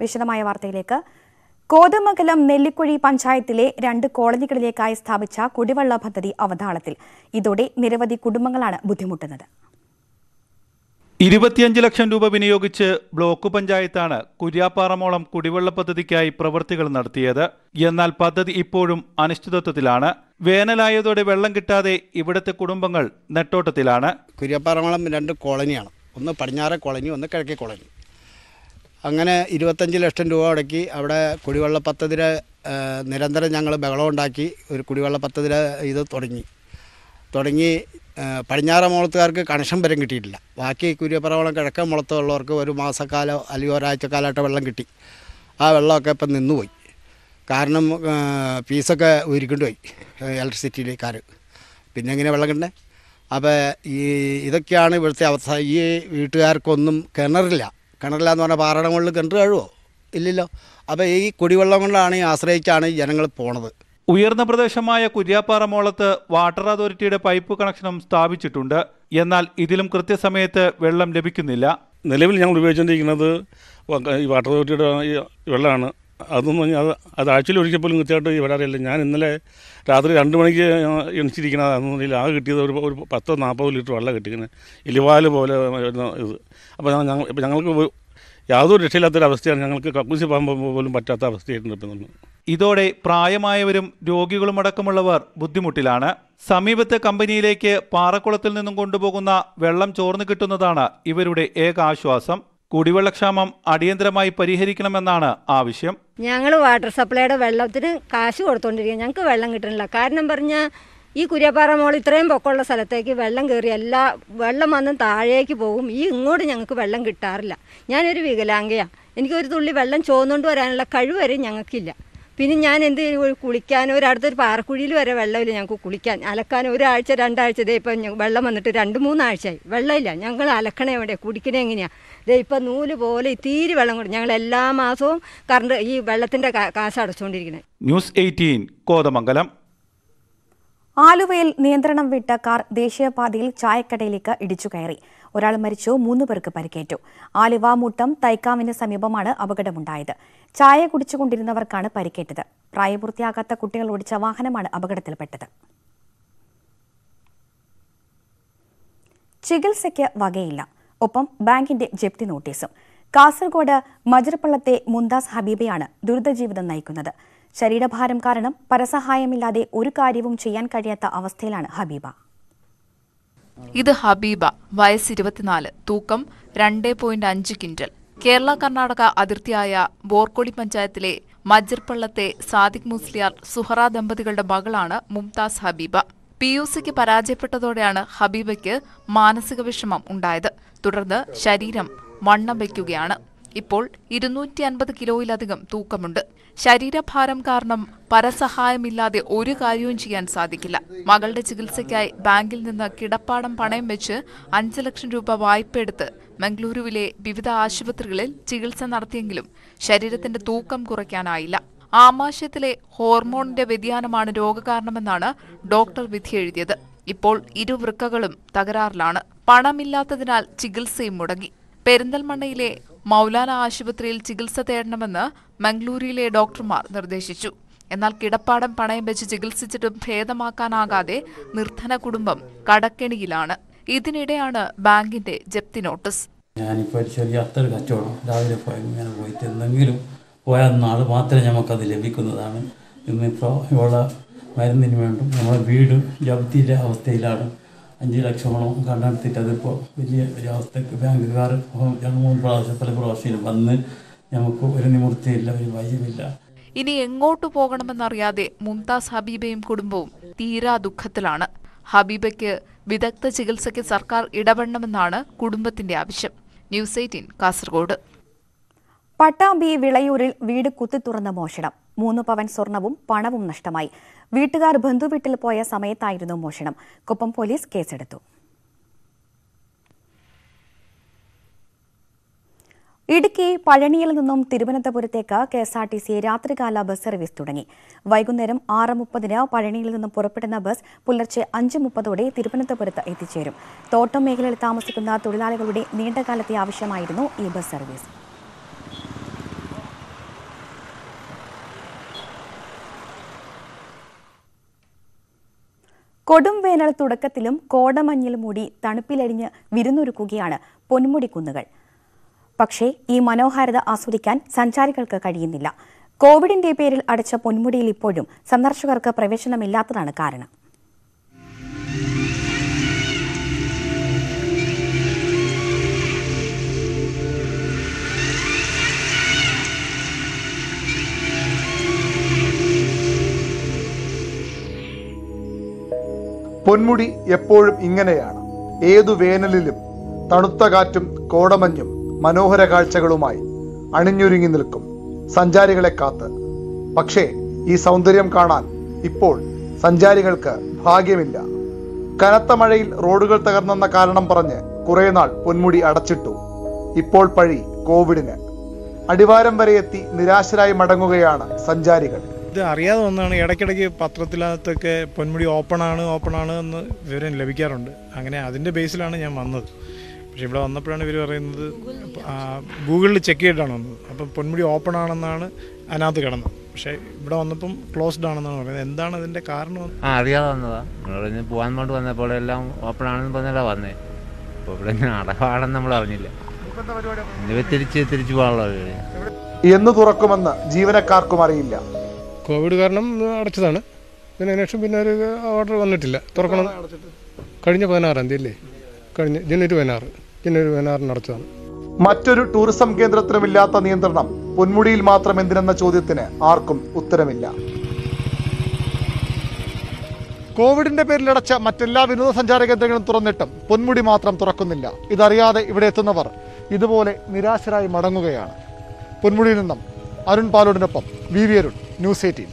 വിശദമായ വാർത്തയിലേക്ക് കോതമംഗലം നെല്ലിക്കുഴി പഞ്ചായത്തിലെ രണ്ട് കോളനികളിലേക്കായി സ്ഥാപിച്ച കുടിവെള്ള പദ്ധതി അവതാളത്തിൽ ഇതോടെ നിരവധി കുടുംബങ്ങളാണ് ബുദ്ധിമുട്ടുന്നത് ഇരുപത്തിയഞ്ച് ലക്ഷം രൂപ വിനിയോഗിച്ച് ബ്ലോക്ക് പഞ്ചായത്താണ് കുര്യാപ്പാറമോളം കുടിവെള്ള പദ്ധതിക്കായി പ്രവൃത്തികൾ നടത്തിയത് എന്നാൽ പദ്ധതി ഇപ്പോഴും അനിശ്ചിതത്വത്തിലാണ് വേനലായതോടെ വെള്ളം കിട്ടാതെ ഇവിടുത്തെ കുടുംബങ്ങൾ നെട്ടോട്ടത്തിലാണ് കുര്യപ്പാറമളം രണ്ട് കോളനിയാണ് ഒന്ന് പടിഞ്ഞാറെ കോളനി ഒന്ന് കിഴക്കേ കോളനി അങ്ങനെ ഇരുപത്തഞ്ച് ലക്ഷം രൂപ മുടക്കി അവിടെ കുടിവെള്ള പദ്ധതിയുടെ ആ, നിരന്തരം ഞങ്ങൾ ബഹളം ഉണ്ടാക്കി ഒരു കുടിവെള്ള പദ്ധതിയുടെ ഇത് തുടങ്ങി തുടങ്ങി ആ, പടിഞ്ഞാറ മുളത്തുകാർക്ക് കണക്ഷൻ വരെ കിട്ടിയിട്ടില്ല ബാക്കി കുര്യപ്പറവളം കിഴക്കൻ മുളത്തുള്ളവർക്ക് ഒരു മാസക്കാലം അല്ലെങ്കിൽ ഒരാഴ്ചക്കാലമായിട്ട് വെള്ളം കിട്ടി ആ വെള്ളമൊക്കെ ഇപ്പം നിന്നുപോയി കാരണം ആ, ഫീസൊക്കെ ഊരിക്കൊണ്ട് പോയി ഇലക്ട്രിസിറ്റിയിലേക്കാർ പിന്നെ എങ്ങനെ വെള്ളം കിട്ടണേ അപ്പോൾ ഈ ഇതൊക്കെയാണ് ഇവിടുത്തെ അവസ്ഥ ഈ വീട്ടുകാർക്കൊന്നും കിണറില്ല കിണറില്ല എന്ന് പറഞ്ഞാൽ പാറയുടെ മുകളിൽ കിണർ കഴിവോ ഇല്ലല്ലോ അപ്പോൾ ഈ കുടിവെള്ളം കൊണ്ടാണ് ഈ ആശ്രയിച്ചാണ് ഈ ജനങ്ങൾ പോണത് ഉയർന്ന പ്രദേശമായ കുര്യാപ്പാറ മോളത്ത് വാട്ടർ അതോറിറ്റിയുടെ പൈപ്പ് കണക്ഷനും സ്ഥാപിച്ചിട്ടുണ്ട് എന്നാൽ ഇതിലും കൃത്യസമയത്ത് വെള്ളം ലഭിക്കുന്നില്ല നിലവിൽ ഞങ്ങൾ ഉപയോഗിച്ചുകൊണ്ടിരിക്കുന്നത് വ- ഈ വാട്ടർ അതോറിറ്റിയുടെ ഈ വെള്ളമാണ് അതൊന്നും പറഞ്ഞാൽ അത് അത് ആഴ്ചയിൽ ഒരിക്കൽ പോലും കൃത്യമായിട്ട് ഈ വരാറില്ല ഞാൻ ഇന്നലെ രാത്രി രണ്ട് മണിക്ക് എണിച്ചിരിക്കുന്നത് അതൊന്നും ആകെ കിട്ടിയത് ഒരു ഒരു പത്തോ നാൽപ്പതോ ലിറ്റർ വെള്ളം കിട്ടിക്കുന്നത് എലിവാല് പോലെ വരുന്ന ഇത് അപ്പോൾ ഞങ്ങൾ ഇപ്പോൾ ഞങ്ങൾക്ക് ഒരു- യാതൊരു രക്ഷയില്ലാത്തൊരവസ്ഥയാണ് ഞങ്ങൾക്ക് കക്കൂസി പോകുമ്പോൾ പോലും പറ്റാത്ത അവസ്ഥയായിട്ടുണ്ട് ഇപ്പം നമ്മൾ ഇതോടെ പ്രായമായവരും രോഗികളും അടക്കമുള്ളവർ ബുദ്ധിമുട്ടിലാണ് സമീപത്തെ കമ്പനിയിലേക്ക് പാറക്കുളത്തിൽ നിന്നും കൊണ്ടുപോകുന്ന വെള്ളം ചോർന്നു കിട്ടുന്നതാണ് ഇവരുടെ ഏക ആശ്വാസം കുടിവെള്ളക്ഷാമം അടിയന്തരമായി പരിഹരിക്കണമെന്നാണ് ആവശ്യം ഞങ്ങൾ വാട്ടർ സപ്ലൈയുടെ വെള്ളത്തിന് കാശ് കൊടുത്തോണ്ടിരിക്കുക ഞങ്ങൾക്ക് വെള്ളം കിട്ടണില്ല കാരണം പറഞ്ഞാൽ ഈ കുര്യപ്പാറ മോൾ ഇത്രയും പൊക്കമുള്ള സ്ഥലത്തേക്ക് വെള്ളം കയറി എല്ലാ വെള്ളം വന്ന് താഴേക്ക് പോകും ഈ ഇങ്ങോട്ട് ഞങ്ങൾക്ക് വെള്ളം കിട്ടാറില്ല ഞാനൊരു വികലാംഗയാണ് എനിക്കൊരു തുള്ളി വെള്ളം ചോന്നുകൊണ്ട് വരാനുള്ള കഴിവ് വരെ ഞങ്ങൾക്കില്ല പിന്നെ ഞാൻ എന്ത് ചെയ്യും? ഒരു കുളിക്കാനോ ഒരു അടുത്തൊരു പാറക്കുഴിയിൽ വരെ വെള്ളമില്ല ഞങ്ങൾക്ക് കുളിക്കാൻ അലക്കാൻ ഒരാഴ്ച രണ്ടാഴ്ച ദേ ഇപ്പം ഞ- വെള്ളം വന്നിട്ട് രണ്ട് മൂന്നാഴ്ചയായി വെള്ളമില്ല ഞങ്ങൾ അലക്കണേ എവിടെ കുടിക്കണേ എങ്ങനെയാണ് ദേ ഇപ്പം നൂല് പോലെ ഈ തീരെ വെള്ളം കൊടുക്കും ഞങ്ങൾ എല്ലാ മാസവും കറണ്ട് ഈ വെള്ളത്തിൻ്റെ കാശ് അടച്ചുകൊണ്ടിരിക്കണേ ന്യൂസ് എയ്റ്റീൻ കോതമംഗലം ആലുവയിൽ നിയന്ത്രണം വിട്ട കാർ ദേശീയപാതയിൽ ചായക്കടയിലേക്ക് ഇടിച്ചു കയറി ഒരാൾ മരിച്ചു മൂന്ന് പേർക്ക് പരിക്കേറ്റു ആലുവ മുട്ടം തൈക്കാവിന് സമീപമാണ് അപകടമുണ്ടായത് ചായ കുടിച്ചുകൊണ്ടിരുന്നവർക്കാണ് പരിക്കേറ്റത് പ്രായപൂർത്തിയാകാത്ത കുട്ടികൾ ഓടിച്ച വാഹനമാണ് അപകടത്തിൽപ്പെട്ടത് ചികിത്സയ്ക്ക് വകയില്ല ഒപ്പം ബാങ്കിന്റെ ജപ്തി നോട്ടീസും കാസർഗോഡ് മജർപ്പള്ളത്തെ മുന്താസ് ഹബീബയാണ് ദുരിതജീവിതം നയിക്കുന്നത് ശരീരഭാരം കാരണം പരസഹായമില്ലാതെ ഒരു കാര്യവും ചെയ്യാൻ കഴിയാത്ത അവസ്ഥയിലാണ് ഹബീബ ഇത് ഹബീബ വയസ്സ് ഇരുപത്തിനാല് തൂക്കം രണ്ട് പോയിന്റ് അഞ്ച് ക്വിന്റൽ കേരള കർണാടക അതിർത്തിയായ ബോർക്കൊടി പഞ്ചായത്തിലെ മജ്ജർപ്പള്ളത്തെ സാദിഖ് മുസ്ലിയാർ സുഹറ ദമ്പതികളുടെ മകളാണ് മുംതാസ് ഹബീബ പി യു സിക്ക് പരാജയപ്പെട്ടതോടെയാണ് ഹബീബയ്ക്ക് മാനസിക വിഷമം ഉണ്ടായത് തുടർന്ന് ശരീരം വണ്ണം വയ്ക്കുകയാണ് ഇപ്പോൾ ഇരുന്നൂറ്റി അൻപത് കിലോയിലധികം തൂക്കമുണ്ട് ശരീരഭാരം കാരണം പരസഹായമില്ലാതെ ഒരു കാര്യവും ചെയ്യാൻ സാധിക്കില്ല മകളുടെ ചികിത്സയ്ക്കായി ബാങ്കിൽ നിന്ന് കിടപ്പാടം പണയം വെച്ച് അഞ്ച് ലക്ഷം രൂപ വായ്പയെടുത്ത് മംഗളൂരുവിലെ വിവിധ ആശുപത്രികളിൽ ചികിത്സ നടത്തിയെങ്കിലും ശരീരത്തിന്റെ തൂക്കം കുറയ്ക്കാനായില്ല ആമാശയത്തിലെ ഹോർമോണിന്റെ വ്യതിയാനമാണ് രോഗകാരണമെന്നാണ് ഡോക്ടർ വിധിയെഴുതിയത് ഇപ്പോൾ ഇരുവൃക്കകളും തകരാറിലാണ് പണമില്ലാത്തതിനാൽ ചികിത്സയും മുടങ്ങി പെരിന്തൽമണ്ണയിലെ മൗലാന ആശുപത്രിയിൽ ചികിത്സ തേടണമെന്ന് മംഗളൂരുവിലെ ഡോക്ടർമാർ നിർദ്ദേശിച്ചു എന്നാൽ കിടപ്പാടം പണയം വെച്ച് ചികിത്സിച്ചിട്ടും ഭേദമാക്കാനാകാതെ നിർധന കുടുംബം കടക്കെണിയിലാണ് ഇതിനിടെയാണ് ബാങ്കിന്റെ ജപ്തി നോട്ടീസ് ഞാനിപ്പോൾ ഒരു ചെറിയ അത്ര കച്ചവടം രാവിലെ പോയി ഇങ്ങനെ പോയിട്ട് എന്തെങ്കിലും പോയാൽ നാൾ മാത്രമേ നമുക്കത് ലഭിക്കുന്നതാണ് ഇന്നിപ്പോൾ ഇവിടെ മരുന്നിന് വേണ്ടും നമ്മുടെ വീട് ജപ്തിയിലെ അവസ്ഥയിലാണ് അഞ്ച് ലക്ഷമോളം കണ്ടെടുത്തിട്ട് അതിപ്പോൾ വലിയ ഒരു അവസ്ഥക്ക് ബാങ്കുകാർ രണ്ട് മൂന്ന് പ്രാവശ്യം പല പ്രാവശ്യം വന്ന് നമുക്ക് ഒരു നിവൃത്തിയില്ല ഒരു വഴിയുമില്ല ഇനി എങ്ങോട്ടു പോകണമെന്നറിയാതെ മുംതാസ് ഹബീബയും കുടുംബവും തീരാ ദുഃഖത്തിലാണ് ഹബീബയ്ക്ക് വിദഗ്ധ ചികിത്സയ്ക്ക് സർക്കാർ ഇടപെടണമെന്നാണ് കുടുംബത്തിന്റെ ആവശ്യം ന്യൂസ് എയ്റ്റീൻ കാസർഗോഡ് പട്ടാമ്പി വിളയൂരിൽ വീട് കുത്തിത്തുറന്ന മോഷണം മൂന്ന് പവൻ സ്വർണവും പണവും നഷ്ടമായി വീട്ടുകാർ ബന്ധുവീട്ടിൽ പോയ സമയത്തായിരുന്നു മോഷണം കൊപ്പം പോലീസ് കേസെടുത്തു ഇടുക്കി പഴനിയിൽ നിന്നും തിരുവനന്തപുരത്തേക്ക് K S R T C രാത്രികാല ബസ് സർവീസ് തുടങ്ങി വൈകുന്നേരം ആറ് മുപ്പതിന് പഴനിയിൽ നിന്നും പുറപ്പെടുന്ന ബസ് പുലർച്ചെ അഞ്ച് മുപ്പതോടെ തിരുവനന്തപുരത്ത് എത്തിച്ചേരും തോട്ടം മേഖലയിൽ താമസിക്കുന്ന തൊഴിലാളികളുടെ നീണ്ടകാലത്തെ ആവശ്യമായിരുന്നു ഈ ബസ് സർവീസ് കൊടും വേനൽ തുടക്കത്തിലും കോടമഞ്ഞിൽ മൂടി തണുപ്പിലടിഞ്ഞ് വിരുന്നൊരുക്കുകയാണ് പൊന്മുടി കുന്നുകൾ പക്ഷേ ഈ മനോഹാരിത ആസ്വദിക്കാൻ സഞ്ചാരികൾക്ക് കഴിയുന്നില്ല കോവിഡിന്റെ പേരിൽ അടച്ച പൊന്മുടിയിൽ ഇപ്പോഴും സന്ദർശകർക്ക് പ്രവേശനമില്ലാത്തതാണ് കാരണം പൊന്മുടി എപ്പോഴും ഇങ്ങനെയാണ് ഏതു വേനലിലും തണുത്ത കാറ്റും കോടമഞ്ഞും മനോഹര കാഴ്ചകളുമായി അണിഞ്ഞൊരുങ്ങി നിൽക്കും സഞ്ചാരികളെ കാത്ത് പക്ഷേ ഈ സൗന്ദര്യം കാണാൻ ഇപ്പോൾ സഞ്ചാരികൾക്ക് ഭാഗ്യമില്ല കനത്ത മഴയിൽ റോഡുകൾ തകർന്നെന്ന കാരണം പറഞ്ഞ് കുറേ നാൾ പൊന്മുടി അടച്ചിട്ടു ഇപ്പോൾ പഴി കോവിഡിന് അടിവാരം വരെ എത്തി നിരാശരായി മടങ്ങുകയാണ് സഞ്ചാരികൾ ഇത് അറിയാതെ വന്നാണ് ഇടയ്ക്കിടയ്ക്ക് പത്രത്തിനകത്തൊക്കെ പൊന്മുടി ഓപ്പൺ ആണ് ഓപ്പൺ ആണ് എന്ന് വിവരം ലഭിക്കാറുണ്ട് അങ്ങനെ അതിൻ്റെ ബേസിലാണ് ഞാൻ വന്നത് പക്ഷേ ഇവിടെ വന്നപ്പോഴാണ് ഇവർ പറയുന്നത് ആ, ഗൂഗിളിൽ ചെക്ക് ചെയ്തിട്ടാണ് വന്നത് അപ്പം പൊന്മുടി ഓപ്പൺ ആണെന്നാണ് അതിനകത്ത് കിടന്നത് പക്ഷേ ഇവിടെ വന്നപ്പം ക്ലോസ്ഡ് ആണെന്നാണ് പറയുന്നത് എന്താണ് അതിൻ്റെ കാരണം ആ അറിയാതെ വന്നതാ നമ്മൾ ഇന്ന് പോകാൻ വേണ്ടി വന്നപ്പോൾ എല്ലാം ഓപ്പൺ ആണെന്ന് പറഞ്ഞാലാ വന്നേ അപ്പോൾ ഇവിടെ ഇങ്ങനെ അടവാണെന്ന് നമ്മൾ അറിഞ്ഞില്ല ഇനി തിരിച്ച് തിരിച്ചു പോകാനുള്ള പരിപാടിയാ. എന്ന് തുറക്കുമെന്ന് ജീവനക്കാർക്കും അറിയില്ല കോവിഡ് കാരണം അടച്ചതാണ് പിന്നെ അതിനുശേഷം പിന്നെ ഒരു ഓർഡർ വന്നിട്ടില്ല തുറക്കണം കഴിഞ്ഞ പതിനാറാം തീയതി അല്ലേ കഴിഞ്ഞ ജനുവരി പതിനാറ് ജനുവരി പതിനാറിന് അടച്ചതാണ് മറ്റൊരു ടൂറിസം കേന്ദ്രത്തിനുമില്ലാത്ത നിയന്ത്രണം പൊന്മുടിയിൽ മാത്രം എന്തിനെന്ന ചോദ്യത്തിന് ആർക്കും ഉത്തരമില്ല കോവിഡിന്റെ പേരിൽ അടച്ച മറ്റെല്ലാ വിനോദസഞ്ചാര കേന്ദ്രങ്ങളും തുറന്നിട്ടും പൊന്മുടി മാത്രം തുറക്കുന്നില്ല ഇതറിയാതെ ഇവിടെ എത്തുന്നവർ ഇതുപോലെ നിരാശരായി മടങ്ങുകയാണ് പൊന്മുടിയിൽ നിന്നും അരുൺ പാലോടിനൊപ്പം V V Arun news eighteen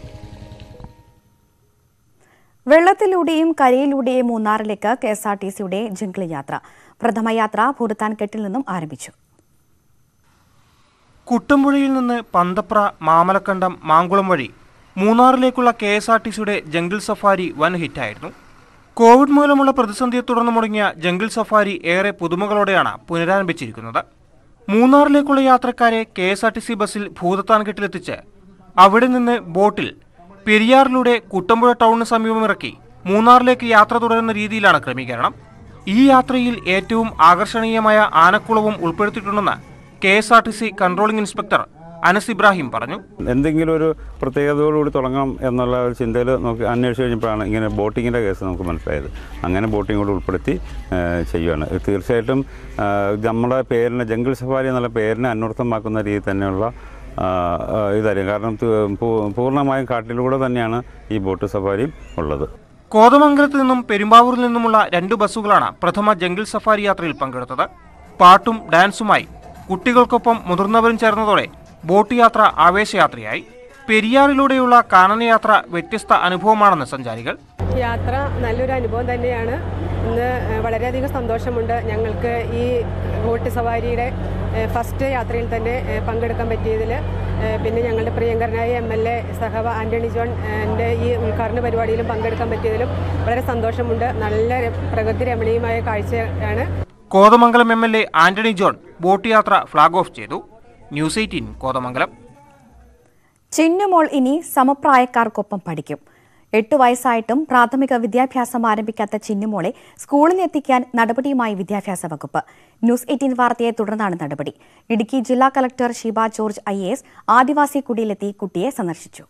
വെള്ളത്തിലൂടെയും കരയിലൂടെയും മൂന്നാറിലേക്ക് കെ എസ് ആർ ടി സിയുടെ ജംഗിൾ യാത്ര പ്രഥമ യാത്ര ഭൂർത്താൻകെട്ടിൽ നിന്നും ആരംഭിച്ചു കുട്ടമ്പുഴയിൽ നിന്ന് പന്തപ്ര മാമലക്കണ്ടം മാങ്കുളം വഴി മൂന്നാറിലേക്കുള്ള കെ എസ് ആർ ടി സിയുടെ ജംഗിൾ സഫാരി വൻ ഹിറ്റായിരുന്നു കോവിഡ് മൂലമുള്ള പ്രതിസന്ധിയെ തുടർന്ന് മുടങ്ങിയ ജംഗിൾ സഫാരി ഏറെ പുതുമകളോടെയാണ് പുനരാരംഭിച്ചിരിക്കുന്നത് മൂന്നാറിലേക്കുള്ള യാത്രക്കാരെ K S R T C ബസ്സിൽ ഭൂതത്താൻകെട്ടിലെത്തിച്ച് അവിടെ നിന്ന് ബോട്ടിൽ പെരിയാറിലൂടെ കുട്ടമ്പുഴ ടൗണിന് സമീപം ഇറക്കി മൂന്നാറിലേക്ക് യാത്ര തുടരുന്ന രീതിയിലാണ് ക്രമീകരണം ഈ യാത്രയിൽ ഏറ്റവും ആകർഷണീയമായ ആനക്കുളവും ഉൾപ്പെടുത്തിയിട്ടുണ്ടെന്ന് K S R T C controlling inspector Anas Ibrahim പറഞ്ഞു എന്തെങ്കിലും ഒരു പ്രത്യേകതയോടുകൂടി തുടങ്ങാം എന്നുള്ള ഒരു ചിന്തയിൽ നോക്കി അന്വേഷിച്ച് കഴിഞ്ഞപ്പോഴാണ് ഇങ്ങനെ ബോട്ടിങ്ങിൻ്റെ കേസ് നമുക്ക് മനസ്സിലായത് അങ്ങനെ ബോട്ടിംഗ് കൂടെ ഉൾപ്പെടുത്തി ആ, ചെയ്യുകയാണ് ഇത് തീർച്ചയായിട്ടും ആ, നമ്മുടെ പേരിന് ജംഗിൾ സഫാരി എന്നുള്ള പേരിനെ അന്വർത്ഥമാക്കുന്ന രീതിയിൽ തന്നെയുള്ള ആ, ആ, ഇതായിരിക്കും കാരണം തു- പൂ- പൂർണ്ണമായും കാട്ടിലൂടെ തന്നെയാണ് ഈ ബോട്ട് സഫാരിയും ഉള്ളത് കോതമംഗലത്ത് നിന്നും പെരുമ്പാവൂരിൽ നിന്നുമുള്ള രണ്ട് ബസ്സുകളാണ് പ്രഥമ ജംഗിൾ സഫാരി യാത്രയിൽ പങ്കെടുത്തത് പാട്ടും ഡാൻസുമായി കുട്ടികൾക്കൊപ്പം മുതിർന്നവരും ചേർന്നതോടെ ബോട്ട് യാത്ര ആവേശയാത്രയായി പെരിയാറിലൂടെയുള്ള കാനനയാത്ര വ്യത്യസ്ത അനുഭവമാണെന്ന് സഞ്ചാരികൾ യാത്ര നല്ലൊരു അനുഭവം തന്നെയാണ് ഇന്ന് ഏഹ്, വളരെയധികം സന്തോഷമുണ്ട് ഞങ്ങൾക്ക് ഈ ബോട്ട് സവാരിയുടെ ഏഹ്, ഫസ്റ്റ് യാത്രയിൽ തന്നെ ഏഹ്, പങ്കെടുക്കാൻ പറ്റിയതിൽ ഏഹ്, പിന്നെ ഞങ്ങളുടെ പ്രിയങ്കരനായ എം എൽ എ സഹവ ആൻ്റണി ജോൺ എൻ്റെ ഈ ഉദ്ഘാടന പരിപാടിയിലും പങ്കെടുക്കാൻ പറ്റിയതിലും വളരെ സന്തോഷമുണ്ട് നല്ല ര- പ്രകൃതി രമണീയമായ കാഴ്ചയാണ് Kothamangalam M L A Antony John boat യാത്ര ഫ്ളാഗ് ഓഫ് ചെയ്തു ന്യൂസ് എയ്റ്റീൻ കോതമംഗലം ചിന്നുമോൾ ഇനി സമപ്രായക്കാർക്കൊപ്പം പഠിക്കും എട്ട് വയസ്സായിട്ടും പ്രാഥമിക വിദ്യാഭ്യാസം ആരംഭിക്കാത്ത ചിന്നുമോളെ സ്കൂളിൽ എത്തിക്കാൻ നടപടിയുമായി വിദ്യാഭ്യാസ വകുപ്പ് ന്യൂസ് എയ്റ്റീൻ വാർത്തയെ തുടർന്നാണ് നടപടി ഇടുക്കി ജില്ലാ collector Sheeba George I S ആദിവാസി കുടിയിലെത്തി കുട്ടിയെ സന്ദർശിച്ചു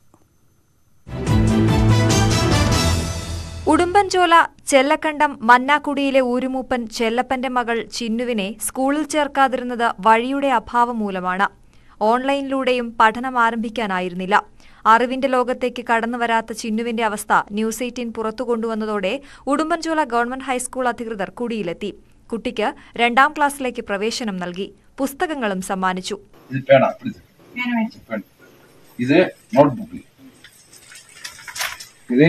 ഉടുമ്പൻചോല ചെല്ലക്കണ്ടം മന്നാക്കുടിയിലെ ഊരുമൂപ്പൻ ചെല്ലപ്പന്റെ മകൾ ചിന്നുവിനെ സ്കൂളിൽ ചേർക്കാതിരുന്നത് വഴിയുടെ അഭാവം മൂലമാണ് ഓൺലൈനിലൂടെയും പഠനം ആരംഭിക്കാനായിരുന്നില്ല അറിവിന്റെ ലോകത്തേക്ക് കടന്നുവരാത്ത ചിന്നുവിന്റെ അവസ്ഥ ന്യൂസ് എയ്റ്റീൻ പുറത്തു കൊണ്ടുവന്നതോടെ ഉടുമ്പൻചോല ഗവൺമെന്റ് ഹൈസ്കൂൾ അധികൃതർ കുടിയിലെത്തി കുട്ടിക്ക് രണ്ടാം ക്ലാസ്സിലേക്ക് പ്രവേശനം നൽകി പുസ്തകങ്ങളും സമ്മാനിച്ചു ഇത് പേന പിടിച്ച്. പേന. ഇത് നോട്ട്ബുക്ക് ഇത്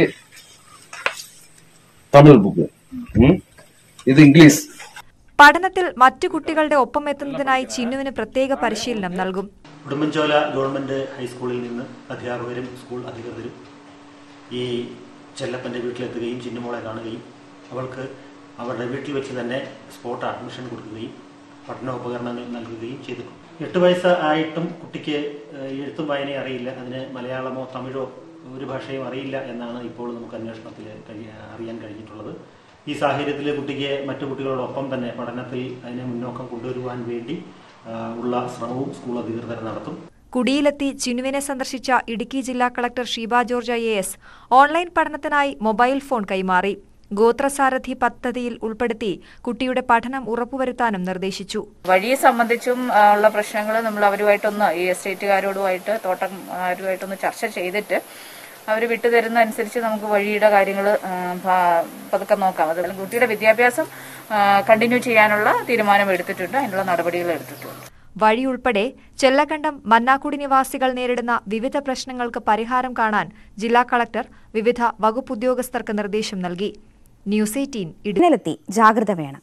തമിഴ് ബുക്ക് ഇത് ഇംഗ്ലീഷ് പഠനത്തിൽ മറ്റു കുട്ടികളുടെ ഒപ്പം എത്തുന്നതിനായി ചിന്നുവിന് പ്രത്യേക പരിശീലനം നൽകും ഉടുമ്പൻചോല ഗവൺമെൻറ് ഹൈസ്കൂളിൽ നിന്ന് അധ്യാപകരും സ്കൂൾ അധികൃതരും ഈ ചെല്ലപ്പൻ്റെ വീട്ടിലെത്തുകയും ചിന്നുമോളെ കാണുകയും അവൾക്ക് അവരുടെ വീട്ടിൽ വെച്ച് തന്നെ സ്പോട്ട് അഡ്മിഷൻ കൊടുക്കുകയും പഠനോപകരണങ്ങൾ നൽകുകയും ചെയ്തിട്ടുണ്ട് എട്ട് വയസ്സ് ആയിട്ടും കുട്ടിക്ക് ഏഹ്, എഴുത്തും വായനയും അറിയില്ല അതിന് മലയാളമോ തമിഴോ ഒരു ഭാഷയും അറിയില്ല എന്നാണ് ഇപ്പോൾ നമുക്ക് അന്വേഷണത്തിൽ കഴി- അറിയാൻ കഴിഞ്ഞിട്ടുള്ളത് ഈ സാഹചര്യത്തിൽ കുട്ടിക്ക് മറ്റു കുട്ടികളോടൊപ്പം തന്നെ പഠനത്തിൽ അതിനെ മുന്നോക്കം കൊണ്ടുവരുവാൻ വേണ്ടി ആ, ഉള്ള ശ്രമവും സ്കൂൾ അധികൃതർ നടത്തും കുടിയിലെത്തി ചിനുവിനെ സന്ദർശിച്ച ഇടുക്കി ജില്ലാ collector Sheeba George I A S online പഠനത്തിനായി മൊബൈൽ ഫോൺ കൈമാറി ഗോത്രസാരഥി പദ്ധതിയിൽ ഉൾപ്പെടുത്തി കുട്ടിയുടെ പഠനം ഉറപ്പുവരുത്താനും നിർദ്ദേശിച്ചു വഴിയെ സംബന്ധിച്ചും ആ, ഉള്ള പ്രശ്നങ്ങൾ നമ്മൾ അവരുമായിട്ടൊന്ന് ഈ എസ്റ്റേറ്റുകാരോടുമായിട്ട് തോട്ടംകാരുമായിട്ടൊന്ന് ചർച്ച ചെയ്തിട്ട് അവർ വിട്ടുതരുന്ന അനുസരിച്ച് നമുക്ക് വഴിയുടെ കാര്യങ്ങൾ പതുക്കെ നോക്കാം അത് കുട്ടിയുടെ വിദ്യാഭ്യാസം കണ്ടിന്യൂ ചെയ്യാനുള്ള തീരുമാനം എടുത്തിട്ടുണ്ട് അതിനുള്ള നടപടികൾ എടുത്തിട്ടുണ്ട് വഴി ഉൾപ്പെടെ ചെല്ലക്കണ്ടം മന്നാക്കുടി നിവാസികൾ നേരിടുന്ന വിവിധ പ്രശ്നങ്ങൾക്ക് പരിഹാരം കാണാൻ ജില്ലാ കളക്ടർ വിവിധ വകുപ്പുദ്യോഗസ്ഥർക്ക് നിർദ്ദേശം നൽകി ന്യൂസ് എയ്റ്റീൻ ഇടുക്കി ഇന്നലെത്തി ജാഗ്രത വേണം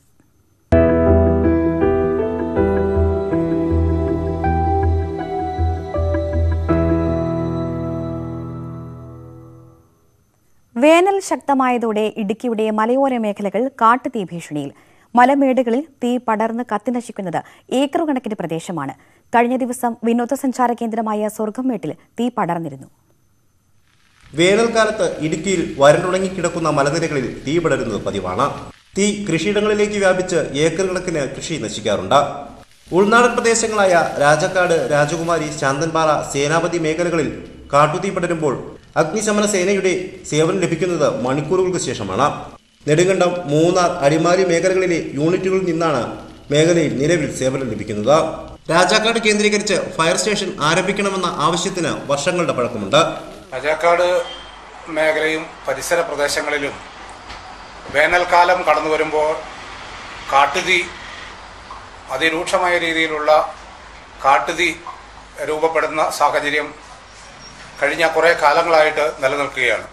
വേനൽ ശക്തമായതോടെ ഇടുക്കിയുടെ മലയോര മേഖലകൾ കാട്ടുതീ ഭീഷണിയിൽ മലമേടുകളിൽ തീ പടർന്ന് കത്തിനശിക്കുന്നത് ഏക്കർ കണക്കിന് പ്രദേശമാണ് കഴിഞ്ഞ ദിവസം വിനോദസഞ്ചാര കേന്ദ്രമായ സ്വർഗംമേട്ടിൽ തീ പടർന്നിരുന്നു വേനൽക്കാലത്ത് ഇടുക്കിയിൽ വരണ്ടുണങ്ങി കിടക്കുന്ന മലനിരകളിൽ തീ പടരുന്നത് പതിവാണ് തീ കൃഷിയിടങ്ങളിലേക്ക് വ്യാപിച്ച് ഏക്കർ കണക്കിന് കൃഷി നശിക്കാറുണ്ട് ഉൾനാടൻ പ്രദേശങ്ങളായ രാജക്കാട് രാജകുമാരി ശാന്തൻപാറ സേനാപതി മേഖലകളിൽ കാട്ടുതീ പടരുമ്പോൾ അഗ്നിശമന സേനയുടെ സേവനം ലഭിക്കുന്നത് മണിക്കൂറുകൾക്ക് ശേഷമാണ് നെടുങ്കണ്ടം മൂന്നാർ അടിമാലി മേഖലകളിലെ യൂണിറ്റുകളിൽ നിന്നാണ് മേഖലയിൽ നിലവിൽ സേവനം ലഭിക്കുന്നത് രാജാക്കാട് കേന്ദ്രീകരിച്ച് ഫയർ സ്റ്റേഷൻ ആരംഭിക്കണമെന്ന ആവശ്യത്തിന് വർഷങ്ങളുടെ പഴക്കമുണ്ട് രാജാക്കാട് മേഖലയും പരിസര പ്രദേശങ്ങളിലും വേനൽക്കാലം കടന്നു വരുമ്പോൾ കാട്ടുതീ അതിരൂക്ഷമായ രീതിയിലുള്ള കാട്ടുതീ രൂപപ്പെടുന്ന സാഹചര്യം കഴിഞ്ഞ കുറേ കാലങ്ങളായിട്ട് നിലനിൽക്കുകയാണ്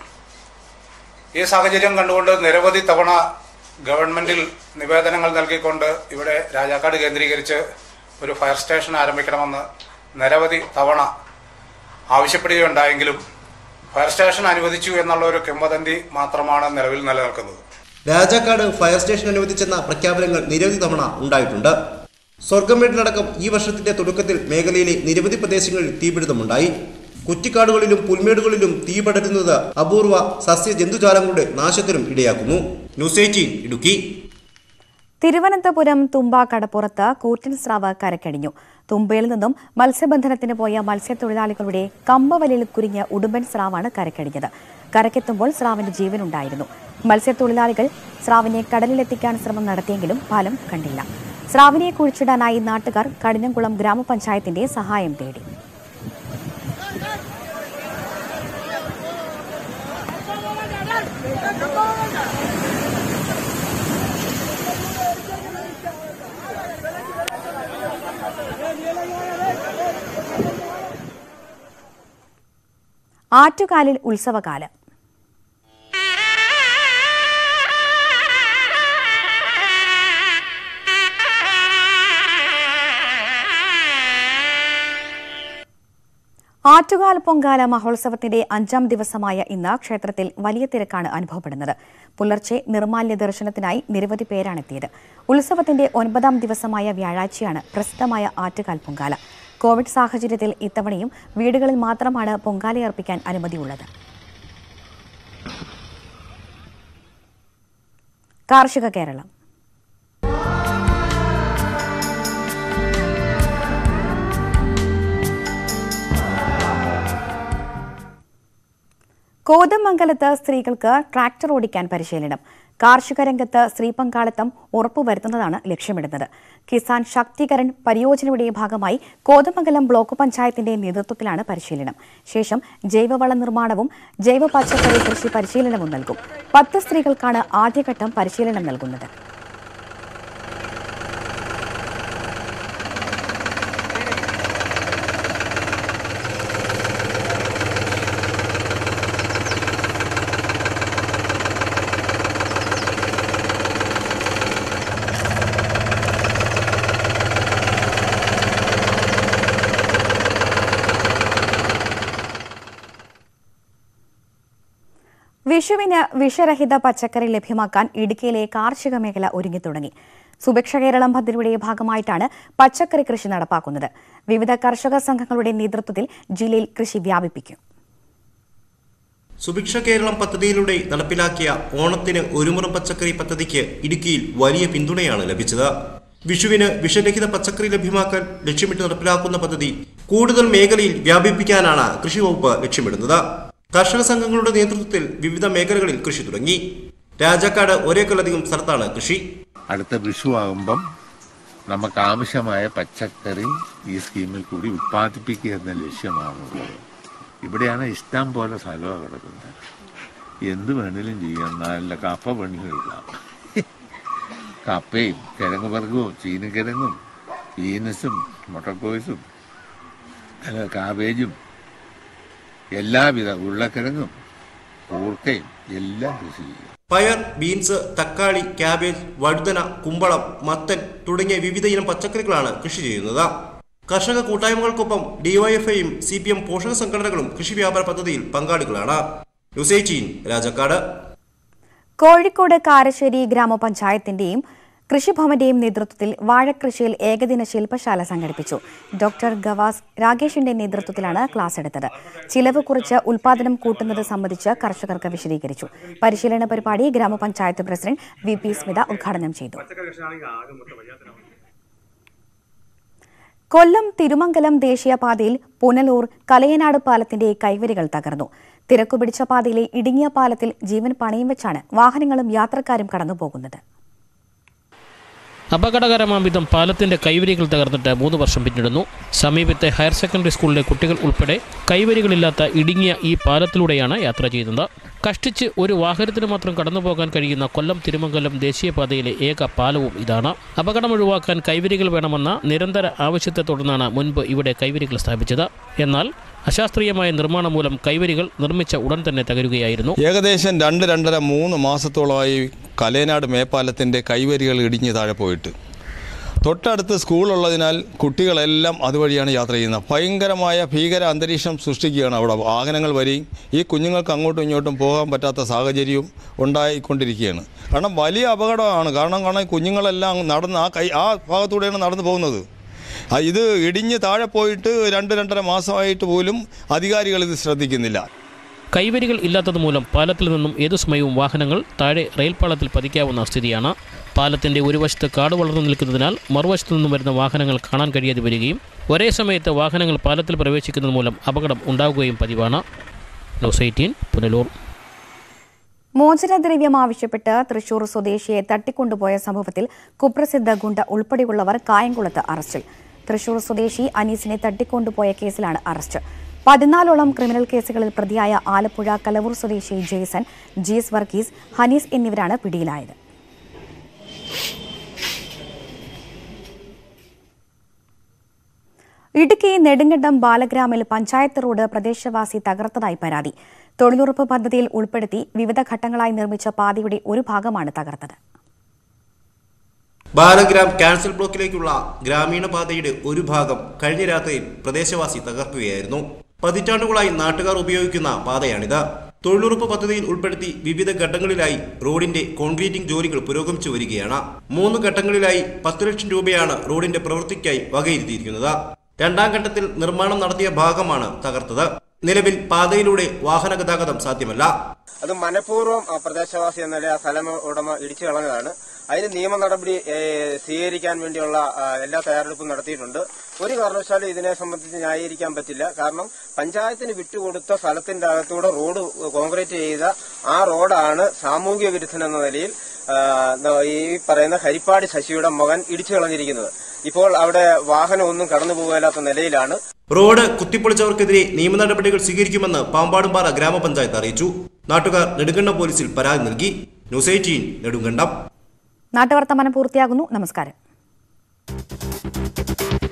ഈ സാഹചര്യം കണ്ടുകൊണ്ട് നിരവധി തവണ ഗവൺമെൻറ്റിൽ നിവേദനങ്ങൾ നൽകിക്കൊണ്ട് ഇവിടെ രാജാക്കാട് കേന്ദ്രീകരിച്ച് ഒരു ഫയർ സ്റ്റേഷൻ ആരംഭിക്കണമെന്ന് നിരവധി തവണ ആവശ്യപ്പെടുകയുണ്ടായെങ്കിലും ഫയർ സ്റ്റേഷൻ അനുവദിച്ചു എന്നുള്ള ഒരു കിംവദന്തി മാത്രമാണ് നിലവിൽ നിലനിൽക്കുന്നത് രാജാക്കാട് ഫയർ സ്റ്റേഷൻ അനുവദിച്ചെന്ന പ്രഖ്യാപനങ്ങൾ നിരവധി തവണ ഉണ്ടായിട്ടുണ്ട് സ്വർഗംവീട്ടിലടക്കം ഈ വർഷത്തിന്റെ തുടക്കത്തിൽ മേഖലയിലെ നിരവധി പ്രദേശങ്ങളിൽ തീപിടുത്തമുണ്ടായി കുറ്റിക്കാടുകളിലും പുൽമേടുകളിലും തീ പടരുന്നത് അപൂർവ സസ്യ ജന്തുജാലങ്ങളുടെ നാശത്തിനും ഇടയാക്കുന്നു ന്യൂസ് എയ്റ്റീൻ ഇടുക്കി തിരുവനന്തപുരം തുമ്പ കടപ്പുറത്ത് കൂറ്റൻ സ്രാവ് കരക്കടിഞ്ഞു തുമ്പയിൽ നിന്നും മത്സ്യബന്ധനത്തിന് പോയ മത്സ്യത്തൊഴിലാളികളുടെ കമ്പവലിയിൽ കുരുങ്ങിയ ഉടുമ്പൻ സ്രാവാണ് കരക്കടിഞ്ഞത് കരക്കെത്തുമ്പോൾ സ്രാവിന്റെ ജീവനുണ്ടായിരുന്നു മത്സ്യത്തൊഴിലാളികൾ സ്രാവിനെ കടലിലെത്തിക്കാൻ ശ്രമം നടത്തിയെങ്കിലും ഫലം കണ്ടില്ല സ്രാവിനെ കുഴിച്ചിടാനായി നാട്ടുകാർ കടിഞ്ഞംകുളം ഗ്രാമപഞ്ചായത്തിന്റെ സഹായം തേടി ആറ്റുകാലിൽ ഉത്സവകാലം ആറ്റുകാൽ പൊങ്കാല മഹോത്സവത്തിന്റെ അഞ്ചാം ദിവസമായ ഇന്ന് ക്ഷേത്രത്തിൽ വലിയ തിരക്കാണ് അനുഭവപ്പെടുന്നത് പുലർച്ചെ നിർമാല്യ ദർശനത്തിനായി നിരവധി പേരാണെത്തിയത് ഉത്സവത്തിന്റെ ഒൻപതാം ദിവസമായ വ്യാഴാഴ്ചയാണ് പ്രസിദ്ധമായ ആറ്റുകാൽ പൊങ്കാല കോവിഡ് സാഹചര്യത്തിൽ ഇത്തവണയും വീടുകളിൽ മാത്രമാണ് പൊങ്കാലയർപ്പിക്കാൻ അനുമതിയുള്ളത് കാർഷിക കേരളം കോതമംഗലത്ത് സ്ത്രീകൾക്ക് ട്രാക്ടർ ഓടിക്കാൻ പരിശീലനം കാർഷിക രംഗത്ത് സ്ത്രീ പങ്കാളിത്തം ഉറപ്പുവരുത്തുന്നതാണ് ലക്ഷ്യമിടുന്നത് കിസാൻ ശക്തീകരൺ പരിയോജനയുടെ ഭാഗമായി കോതമംഗലം ബ്ലോക്ക് പഞ്ചായത്തിന്റെ നേതൃത്വത്തിലാണ് പരിശീലനം ശേഷം ജൈവവള നിർമ്മാണവും ജൈവ പച്ചക്കറി കൃഷി പരിശീലനവും നൽകും പത്ത് സ്ത്രീകൾക്കാണ് ആദ്യഘട്ടം പരിശീലനം നൽകുന്നത് വിഷുവിന് വിഷരഹിത പച്ചക്കറി ലഭ്യമാക്കാൻ ഇടുക്കിയിലെ കാർഷിക മേഖല ഒരുങ്ങിത്തുടങ്ങി സുഭിക്ഷ കേരളം പദ്ധതിയുടെ ഭാഗമായിട്ടാണ് പച്ചക്കറി കൃഷി നടപ്പാക്കുന്നത് വിവിധ കർഷക സംഘങ്ങളുടെ നേതൃത്വത്തിൽ ജില്ലയിൽ കൃഷി വ്യാപിപ്പിക്കും സുഭിക്ഷ കേരളം പദ്ധതിയിലൂടെ നടപ്പിലാക്കിയ ഓണത്തിന് ഒരുമുറം പച്ചക്കറി പദ്ധതിക്ക് ഇടുക്കിയിൽ വലിയ പിന്തുണയാണ് ലഭിച്ചത് വിഷുവിന് വിഷരഹിത പച്ചക്കറി ലഭ്യമാക്കാൻ ലക്ഷ്യമിട്ട് നടപ്പിലാക്കുന്ന പദ്ധതി കൂടുതൽ മേഖലയിൽ വ്യാപിപ്പിക്കാനാണ് കൃഷി വകുപ്പ് ലക്ഷ്യമിടുന്നത് കർഷക സംഘങ്ങളുടെ നേതൃത്വത്തിൽ വിവിധ മേഖലകളിൽ കൃഷി തുടങ്ങി രാജാക്കാട് ഒരേക്കലധികം സ്ഥലത്താണ് കൃഷി അടുത്ത വിഷു ആകുമ്പം നമുക്ക് ആവശ്യമായ പച്ചക്കറി ഈ സ്കീമിൽ കൂടി ഉത്പാദിപ്പിക്കുക എന്ന ലക്ഷ്യമാണുള്ളത് ഇവിടെയാണ് ഇഷ്ടം പോലെ സ്ഥലമാണ് കിടക്കുന്നത് എന്ത് വേണേലും ചെയ്യാം നല്ല കപ്പ പണികളിടാം കപ്പയും കിഴങ്ങ് വർഗവും ചീനക്കിഴങ്ങും ബീനസും മുട്ടക്കോയ്സും അല്ല കാബേജും എല്ലാവിധ ഉരുളക്കിഴങ്ങും കൂർക്കയും എല്ലാം കൃഷി ചെയ്യും പയർ ബീൻസ് തക്കാളി ക്യാബേജ് വഴുതന കുമ്പളം മത്തൻ തുടങ്ങിയ വിവിധ ഇനം പച്ചക്കറികളാണ് കൃഷി ചെയ്യുന്നത് കർഷക കൂട്ടായ്മകൾക്കൊപ്പം ഡിവൈഎഫ്ഐയും സി പി എം പോഷക സംഘടനകളും കൃഷി വ്യാപാര പദ്ധതിയിൽ പങ്കാളികളാണ് ന്യൂസ് എയ്റ്റീൻ രാജാക്കാട് കോഴിക്കോട് കാരശ്ശേരി ഗ്രാമപഞ്ചായത്തിന്റെയും കൃഷിഭവന്റെയും നേതൃത്വത്തിൽ വാഴക്കൃഷിയിൽ ഏകദിന ശില്പശാല സംഘടിപ്പിച്ചു ഡോക്ടർ ഗവാസ് രാകേഷിന്റെ നേതൃത്വത്തിലാണ് ക്ലാസ് എടുത്തത് ചിലവ് കുറിച്ച് ഉൽപാദനം കൂട്ടുന്നത് സംബന്ധിച്ച് കർഷകർക്ക് വിശദീകരിച്ചു പരിശീലന പരിപാടി ഗ്രാമപഞ്ചായത്ത് പ്രസിഡന്റ് വി പി സ്മിത ഉദ്ഘാടനം ചെയ്തു കൊല്ലം തിരുമംഗലം ദേശീയപാതയിൽ പുനലൂർ കലയനാട് പാലത്തിന്റെ കൈവരികൾ തകർന്നു തിരക്കുപിടിച്ച പാതയിലെ ഇടുങ്ങിയ പാലത്തിൽ ജീവൻ പണയം വെച്ചാണ് വാഹനങ്ങളും യാത്രക്കാരും കടന്നുപോകുന്നത് അപകടകരമാം വിധം പാലത്തിന്റെ കൈവരികൾ തകർന്നിട്ട് മൂന്ന് വർഷം പിന്നിടുന്നു സമീപത്തെ ഹയർ സെക്കൻഡറി സ്കൂളിലെ കുട്ടികൾ ഉൾപ്പെടെ കൈവരികളില്ലാത്ത ഇടുങ്ങിയ ഈ പാലത്തിലൂടെയാണ് യാത്ര ചെയ്യുന്നത് കഷ്ടിച്ച് ഒരു വാഹനത്തിന് മാത്രം കടന്നുപോകാൻ കഴിയുന്ന കൊല്ലം തിരുമംഗലം ദേശീയപാതയിലെ ഏക പാലവും ഇതാണ് അപകടം ഒഴിവാക്കാൻ കൈവരികൾ വേണമെന്ന നിരന്തര ആവശ്യത്തെ തുടർന്നാണ് മുൻപ് ഇവിടെ കൈവരികൾ സ്ഥാപിച്ചത് എന്നാൽ അശാസ്ത്രീയമായ നിർമ്മാണം മൂലം കൈവരികൾ നിർമ്മിച്ച ഉടൻ തന്നെ തകരുകയായിരുന്നു ഏകദേശം രണ്ട് രണ്ടര മൂന്ന് മാസത്തോളമായി കലേനാട് മേപ്പാലത്തിൻ്റെ കൈവരികൾ ഇടിഞ്ഞ് താഴെ പോയിട്ട് തൊട്ടടുത്ത് സ്കൂളുള്ളതിനാൽ കുട്ടികളെല്ലാം അതുവഴിയാണ് യാത്ര ചെയ്യുന്നത് ഭയങ്കരമായ ഭീകര അന്തരീക്ഷം സൃഷ്ടിക്കുകയാണ് അവിടെ വാഹനങ്ങൾ വരികയും ഈ കുഞ്ഞുങ്ങൾക്ക് അങ്ങോട്ടും ഇങ്ങോട്ടും പോകാൻ പറ്റാത്ത സാഹചര്യവും ഉണ്ടായിക്കൊണ്ടിരിക്കുകയാണ് കാരണം വലിയ അപകടമാണ് കാരണം കാരണം കുഞ്ഞുങ്ങളെല്ലാം നടന്ന് ആ കൈ ആ ഭാഗത്തൂടെയാണ് നടന്നു പോകുന്നത് ആ ഇത് ഇടിഞ്ഞ് താഴെ പോയിട്ട് രണ്ട് രണ്ടര മാസമായിട്ട് പോലും അധികാരികൾ ഇത് ശ്രദ്ധിക്കുന്നില്ല കൈവരികൾ ഇല്ലാത്തത് മൂലം പാലത്തിൽ നിന്നും ഏതു സമയവും വാഹനങ്ങൾ താഴെ റെയിൽപാളത്തിൽ പതിക്കാവുന്ന സ്ഥിതിയാണ് പാലത്തിന്റെ ഒരു വശത്ത് കാട് വളർന്നു നിൽക്കുന്നതിനാൽ മറുവശത്തു നിന്നും വരുന്ന വാഹനങ്ങൾ കാണാൻ കഴിയാതെ വരികയും ഒരേ സമയത്ത് വാഹനങ്ങൾ പാലത്തിൽ പ്രവേശിക്കുന്നത് മൂലം അപകടം ഉണ്ടാവുകയും പതിവാണ് ന്യൂസ് എയ്റ്റീൻ പുനലൂർ മോചനദ്രവ്യം ആവശ്യപ്പെട്ട് തൃശൂർ സ്വദേശിയെ തട്ടിക്കൊണ്ടുപോയ സംഭവത്തിൽ കുപ്രസിദ്ധ ഗുണ്ട ഉൾപ്പെടെയുള്ളവർ കായംകുളത്ത് അറസ്റ്റിൽ തൃശൂർ സ്വദേശി അനീസിനെ തട്ടിക്കൊണ്ടുപോയ കേസിലാണ് അറസ്റ്റ് പതിനാലോളം ക്രിമിനൽ കേസുകളിൽ പ്രതിയായ ആലപ്പുഴ കലവൂർ സ്വദേശി ജെയ്സൺ ജി എസ് വർഗീസ് ഹനീസ് എന്നിവരാണ് പിടിയിലായത് ഇടുക്കി നെടുങ്കണ്ടം ബാലഗ്രാമിൽ പഞ്ചായത്ത് റോഡ് പ്രദേശവാസി തകർത്തതായി പരാതി തൊഴിലുറപ്പ് പദ്ധതിയിൽ ഉൾപ്പെടുത്തി വിവിധ ഘട്ടങ്ങളായി നിർമ്മിച്ച പാതയുടെ ഒരു ഭാഗമാണ് തകർത്തത് ബാലഗ്രാം ക്യാൻസൽ ബ്ലോക്കിലേക്കുള്ള ഗ്രാമീണ പാതയുടെ ഒരു ഭാഗം കഴിഞ്ഞ രാത്രിയിൽ പ്രദേശവാസി തകർക്കുകയായിരുന്നു പതിറ്റാണ്ടുകളായി നാട്ടുകാർ ഉപയോഗിക്കുന്ന പാതയാണിത് തൊഴിലുറപ്പ് പദ്ധതിയിൽ ഉൾപ്പെടുത്തി വിവിധ ഘട്ടങ്ങളിലായി റോഡിന്റെ കോൺക്രീറ്റിംഗ് ജോലികൾ പുരോഗമിച്ചു വരികയാണ് മൂന്ന് ഘട്ടങ്ങളിലായി പത്ത് ലക്ഷം രൂപയാണ് റോഡിന്റെ പ്രവൃത്തിക്കായി വകയിരുത്തിയിരിക്കുന്നത് രണ്ടാം ഘട്ടത്തിൽ നിർമ്മാണം നടത്തിയ ഭാഗമാണ് തകർത്തത് നിലവിൽ പാതയിലൂടെ വാഹന ഗതാഗതം സാധ്യമല്ല അത് മനഃപൂർവ്വം ആ പ്രദേശവാസി എന്ന നിലയിൽ ആ സ്ഥലം ഉടമ ഇടിച്ചു കളഞ്ഞതാണ് അതിന് നിയമ നടപടി ഏ, സ്വീകരിക്കാൻ വേണ്ടിയുള്ള ആ, എല്ലാ തയ്യാറെടുപ്പും നടത്തിയിട്ടുണ്ട് ഒരു കാരണവശാലും ഇതിനെ സംബന്ധിച്ച് ന്യായീകരിക്കാൻ പറ്റില്ല കാരണം പഞ്ചായത്തിന് വിട്ടുകൊടുത്ത സ്ഥലത്തിന്റെ അകത്തൂടെ റോഡ് കോൺക്രീറ്റ് ചെയ്ത ആ റോഡാണ് സാമൂഹിക വിരുദ്ധൻ എന്ന നിലയിൽ ആ, ന- ഈ പറയുന്ന ഹരിപ്പാട് ശശിയുടെ മകൻ ഇടിച്ചു കളഞ്ഞിരിക്കുന്നത് ഇപ്പോൾ അവിടെ വാഹനം ഒന്നും കടന്നു പോകാത്ത നിലയിലാണ് റോഡ് കുത്തിപ്പൊളിച്ചവർക്കെതിരെ നിയമ നടപടികൾ സ്വീകരിക്കുമെന്ന് പാമ്പാടുംപാറ ഗ്രാമപഞ്ചായത്ത് അറിയിച്ചു നാട്ടുകാർ നെടുങ്കണ്ടം പോലീസിൽ പരാതി നൽകി ന്യൂസ് എയ്റ്റീൻ നെടുങ്കണ്ടം നാട്ടുവർത്തമാനം പൂർത്തിയാകുന്നു നമസ്കാരം